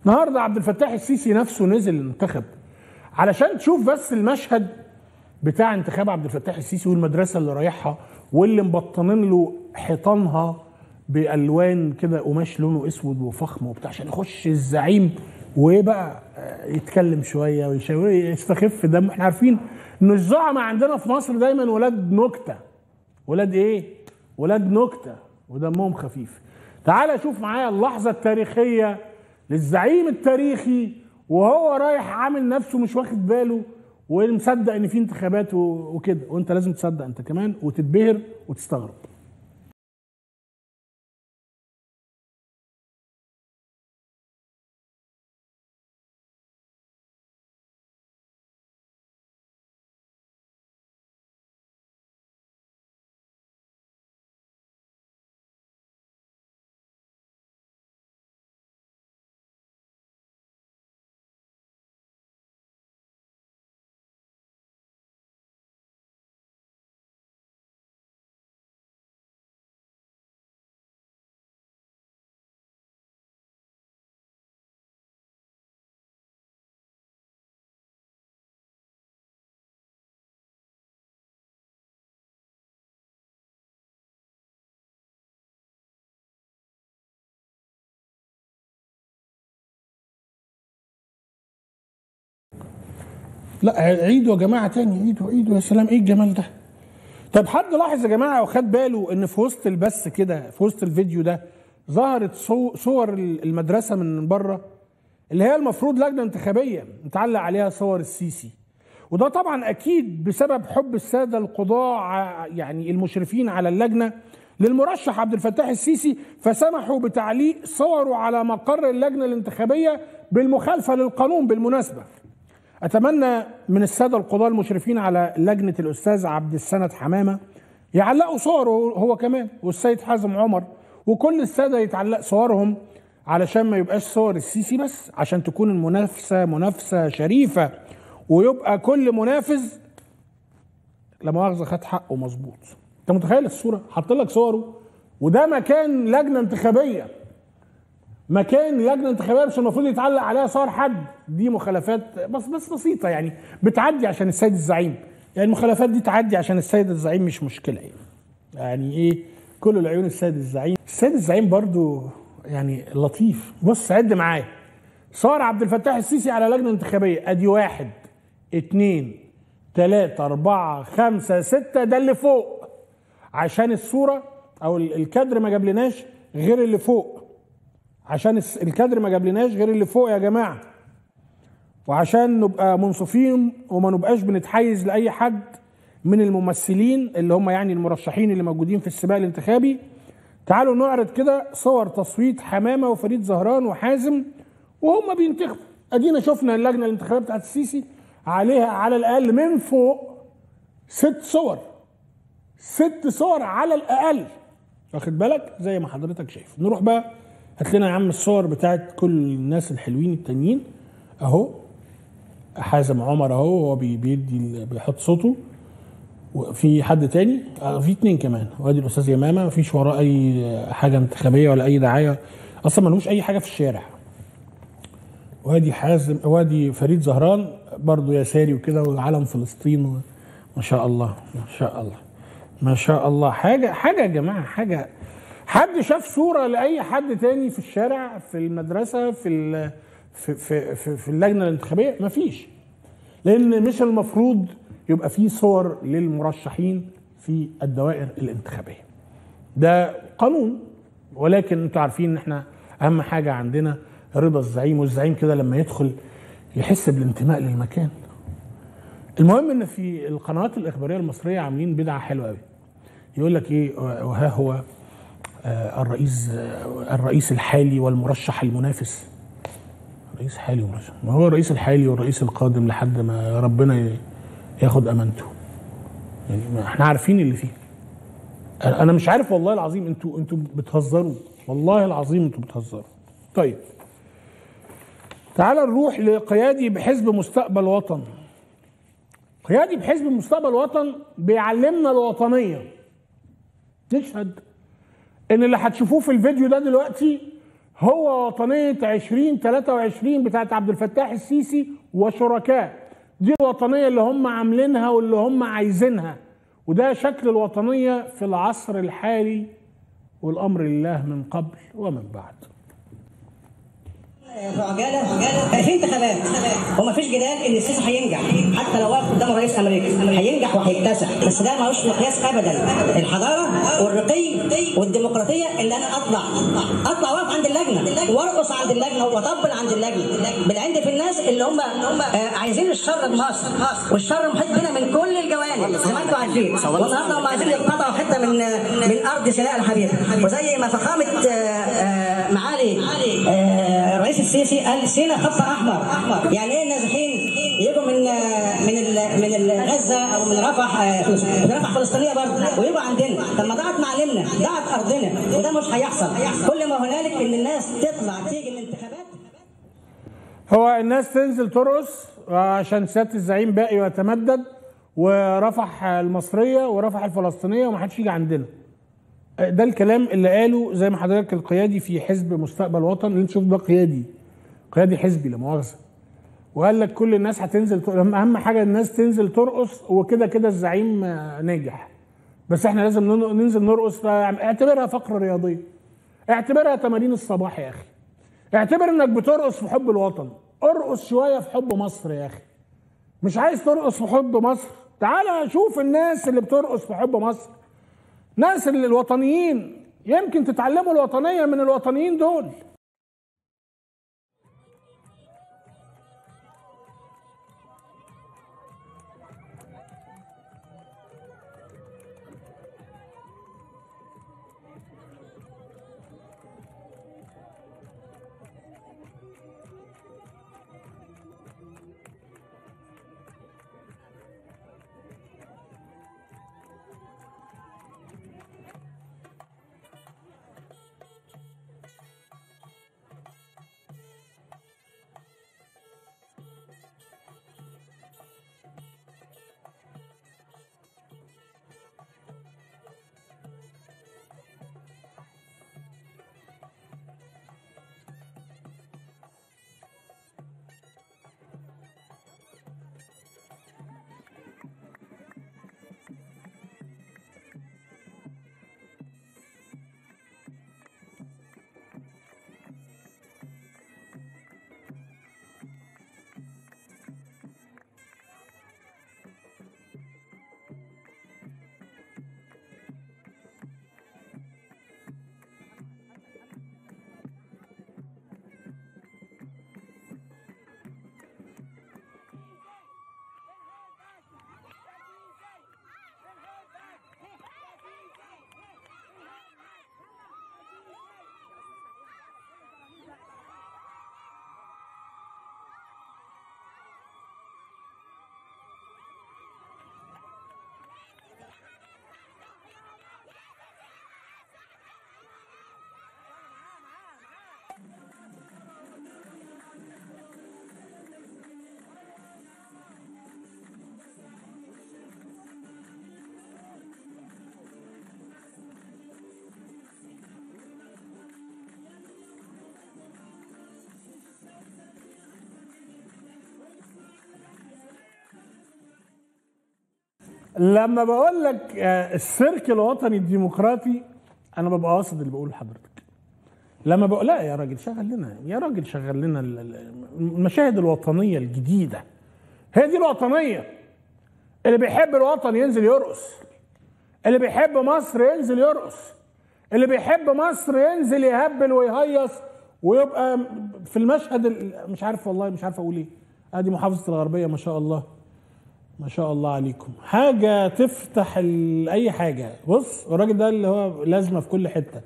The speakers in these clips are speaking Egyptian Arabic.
النهارده عبد الفتاح السيسي نفسه نزل انتخب علشان تشوف بس المشهد بتاع انتخاب عبد الفتاح السيسي والمدرسه اللي رايحها واللي مبطنين له حيطانها بالوان كده قماش لونه اسود وفخم وبتاع عشان يخش الزعيم وايه بقى آه، يتكلم شويه ويشاور يستخف دم احنا عارفين ان الزعماء عندنا في مصر دايما ولاد نكته ولاد ايه؟ ولاد نكته ودمهم خفيف تعال شوف معايا اللحظه التاريخيه للزعيم التاريخي وهو رايح عامل نفسه مش واخد باله ومصدق ان في انتخابات و- وكده وانت لازم تصدق انت كمان وتتبهر وتستغرب لا عيدوا يا جماعه تاني عيدوا عيدوا يا سلام ايه الجمال ده طب حد لاحظ يا جماعه وخد باله ان في وسط البث كده في وسط الفيديو ده ظهرت صو- صور المدرسه من بره اللي هي المفروض لجنه انتخابيه متعلق عليها صور السيسي وده طبعا اكيد بسبب حب الساده القضاة ع- يعني المشرفين على اللجنه للمرشح عبد الفتاح السيسي فسمحوا بتعليق صوره على مقر اللجنه الانتخابيه بالمخالفه للقانون بالمناسبه اتمنى من الساده القضاه المشرفين على لجنه الاستاذ عبد السند حمامه يعلقوا صوره هو كمان والسيد حازم عمر وكل الساده يتعلق صورهم علشان ما يبقاش صور السيسي بس عشان تكون المنافسه منافسه شريفه ويبقى كل منافس لا مؤاخذه خد حقه مظبوط انت متخيل الصوره حط لك صوره وده مكان لجنه انتخابيه مكان لجنه انتخابيه مش المفروض يتعلق عليها صور حد دي مخالفات بس بس بسيطه يعني بتعدي عشان السيد الزعيم يعني المخالفات دي تعدي عشان السيد الزعيم مش مشكله يعني يعني ايه كل العيون السيد الزعيم السيد الزعيم برضو يعني لطيف بص عد معايا صار عبد الفتاح السيسي على لجنه انتخابيه ادي واحد اتنين تلاتة أربعة خمسة ستة ده اللي فوق عشان الصورة أو ال- الكادر ما جابلناش غير اللي فوق عشان الس- الكادر ما جابلناش غير اللي فوق يا جماعة وعشان نبقى منصفين وما نبقاش بنتحيز لأي حد من الممثلين اللي هم يعني المرشحين اللي موجودين في السباق الانتخابي تعالوا نعرض كده صور تصويت حمامة وفريد زهران وحازم وهم بينتخبوا ادينا شفنا اللجنة الانتخابية بتاعت السيسي عليها على الأقل من فوق ست صور ست صور على الأقل واخد بالك زي ما حضرتك شايف نروح بقى هات لنا يا عم الصور بتاعت كل الناس الحلوين التانيين اهو حازم عمر اهو هو بي- بيدي بيحط صوته وفي حد تاني آه، في اتنين كمان وادي الاستاذ يمامه مفيش وراه اي حاجه انتخابيه ولا اي دعايه اصلا ملوش اي حاجه في الشارع وادي حازم وادي فريد زهران برضو يساري وكده وعلم فلسطين و... ما شاء الله ما شاء الله ما شاء الله حاجه حاجه يا جماعه حاجه حد شاف صوره لاي حد تاني في الشارع في المدرسه في ال... في في في, في اللجنه الانتخابيه مفيش لان مش المفروض يبقى في صور للمرشحين في الدوائر الانتخابيه ده قانون ولكن انتوا عارفين ان احنا اهم حاجه عندنا رضا الزعيم والزعيم كده لما يدخل يحس بالانتماء للمكان المهم ان في القنوات الاخباريه المصريه عاملين بدعه حلوه قوي يقول لك ايه وها هو آه، الرئيس آه، الرئيس الحالي والمرشح المنافس رئيس حالي ومرشح ما هو الرئيس الحالي والرئيس القادم لحد ما ربنا ي- ياخد امانته يعني ما احنا عارفين اللي فيه انا أنا مش عارف والله العظيم انتوا انتوا بتهزروا والله العظيم انتوا بتهزروا طيب تعال نروح لقيادي بحزب مستقبل وطن قيادي بحزب مستقبل وطن بيعلمنا الوطنيه نشهد ان اللي هتشوفوه في الفيديو ده دلوقتي هو وطنيه 2023 بتاعت عبد الفتاح السيسي وشركاء دي الوطنيه اللي هم عاملينها واللي هم عايزينها وده شكل الوطنيه في العصر الحالي والامر لله من قبل ومن بعد في عجاله في انتخابات ومفيش جدال ان السيسي هينجح حتى لو واقف قدام رئيس امريكا هينجح وهيكتسح بس ده ملوش مقياس ابدا الحضاره والرقي والديمقراطيه اللي انا اطلع اطلع واقف عند اللجنه وارقص عند اللجنه واطبل عند اللجنه بالعند في الناس اللي هم آه، عايزين الشر بمصر والشر محيط بنا من كل الجوانب زي ما انتم عارفين والنهارده هم عايزين يقطعوا حته من من ارض سيناء الحبيبه وزي ما فخامه آه، آه، معالي آه، رئيس السيسي قال سينا خط احمر يعني ايه النازحين يجوا من من ال- من ال- غزه او من رفح آه، فلس- من رفح فلسطينيه برضه ويجوا عندنا طب ما ضاعت معالمنا ضاعت ارضنا وده مش هيحصل كل ما هنالك ان الناس تطلع تيجي الانتخابات هو الناس تنزل ترقص عشان سياده الزعيم باقي ويتمدد ورفح المصريه ورفح الفلسطينيه ومحدش يجي عندنا ده الكلام اللي قاله زي ما حضرتك القيادي في حزب مستقبل وطن اللي انت شفت ده قيادي قيادي حزبي لا مؤاخذه وقال لك كل الناس هتنزل تر- اهم حاجه الناس تنزل ترقص وكده كده الزعيم آه، ناجح بس احنا لازم نن- ننزل نرقص فا- اعتبرها فقره رياضيه اعتبرها تمارين الصباح يا اخي اعتبر انك بترقص في حب الوطن ارقص شويه في حب مصر يا اخي مش عايز ترقص في حب مصر تعالى شوف الناس اللي بترقص في حب مصر ناس اللي الوطنيين يمكن تتعلموا الوطنيه من الوطنيين دول لما بقول لك آه، السيرك الوطني الديمقراطي انا ببقى قاصد اللي بقوله لحضرتك لما بقول لا يا راجل شغل لنا يا راجل شغل لنا ال- ال- المشاهد الوطنيه الجديده هي دي الوطنيه اللي بيحب الوطن ينزل يرقص اللي بيحب مصر ينزل يرقص اللي بيحب مصر ينزل يهبل ويهيص ويبقى في المشهد ال- مش عارف والله مش عارف اقول ايه ادي محافظه الغربيه ما شاء الله ما شاء الله عليكم حاجه تفتح ال- اي حاجه بص الراجل ده اللي هو لازمه في كل حته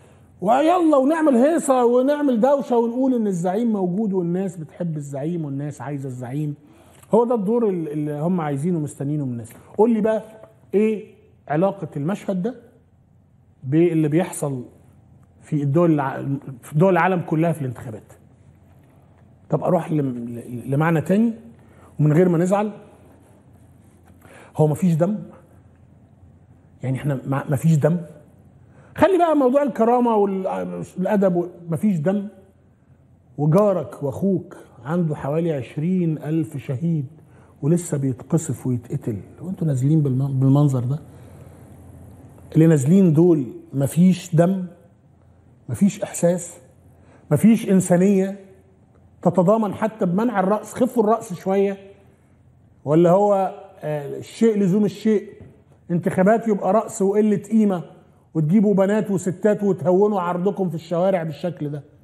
ويلا ونعمل هيصه ونعمل دوشه ونقول ان الزعيم موجود والناس بتحب الزعيم والناس عايزه الزعيم هو ده الدور ال- اللي هم عايزينه ومستنيينه من الناس قول لي بقى ايه علاقه المشهد ده باللي بيحصل في الدول الع- في دول العالم كلها في الانتخابات طب اروح لم- ل- لمعنى تاني ومن غير ما نزعل هو مفيش دم يعني احنا ما- مفيش دم خلي بقى موضوع الكرامه والادب مفيش دم وجارك واخوك عنده حوالي عشرين ألف شهيد ولسه بيتقصف ويتقتل وانتوا نازلين بالم- بالمنظر ده اللي نازلين دول مفيش دم مفيش احساس مفيش انسانيه تتضامن حتى بمنع الراس خفوا الراس شويه ولا هو آه، الشيء لزوم الشيء انتخابات يبقى راس وقله قيمه وتجيبوا بنات وستات وتهونوا عرضكم في الشوارع بالشكل ده